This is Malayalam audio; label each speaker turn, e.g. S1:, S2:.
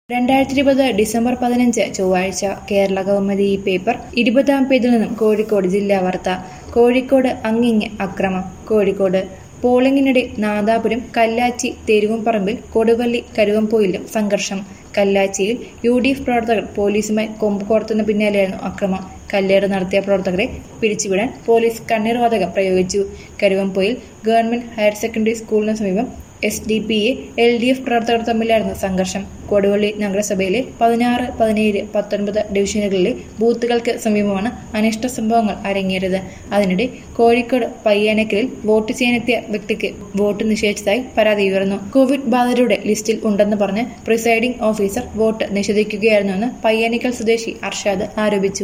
S1: രണ്ടായിരത്തി ഇരുപത് ഡിസംബർ പതിനഞ്ച് ചൊവ്വാഴ്ച കേരള കൗമുദി ഈ പേപ്പർ ഇരുപതാം പേജിൽ നിന്നും കോഴിക്കോട് ജില്ലാ വാർത്ത കോഴിക്കോട് അങ്ങിങ്ങ് അക്രമം കോഴിക്കോട് പോളിംഗിനിടെ നാദാപുരം കല്ലാച്ചി തെരുവുംപറമ്പിൽ കൊടുവള്ളി കരുവംപോയിലും സംഘർഷം കല്ലാച്ചിയിൽ യു ഡി എഫ് പ്രവർത്തകർ പോലീസുമായി കൊമ്പ് കോർത്തുന്ന പിന്നാലെയായിരുന്നു അക്രമം കല്ലേറ് നടത്തിയ പ്രവർത്തകരെ പിരിച്ചുവിടാൻ പോലീസ് കണ്ണീർ വാതകം പ്രയോഗിച്ചു കരുവംപോയിൽ ഗവൺമെന്റ് ഹയർ സെക്കൻഡറി സ്കൂളിന് സമീപം S D P A L D F പ്രവർത്തകർ തമ്മിലായിരുന്നു സംഘർഷം കൊടുവള്ളി നഗരസഭയിലെ പതിനാറ് പതിനേഴ് പത്തൊൻപത് ഡിവിഷനുകളിലെ ബൂത്തുകൾക്ക് സമീപമാണ് അനിഷ്ട സംഭവങ്ങൾ അരങ്ങേറിയത് അതിനിടെ കോഴിക്കോട് പയ്യാനക്കലിൽ വോട്ട് ചെയ്യാനെത്തിയ വ്യക്തിക്ക് വോട്ട് നിഷേധിച്ചതായി പരാതി ഉയർന്നു കോവിഡ് ബാധിതരുടെ ലിസ്റ്റിൽ ഉണ്ടെന്ന് പറഞ്ഞ് പ്രിസൈഡിംഗ് ഓഫീസർ വോട്ട് നിഷേധിക്കുകയായിരുന്നുവെന്ന് പയ്യാനിക്കൽ സ്വദേശി അർഷാദ് ആരോപിച്ചു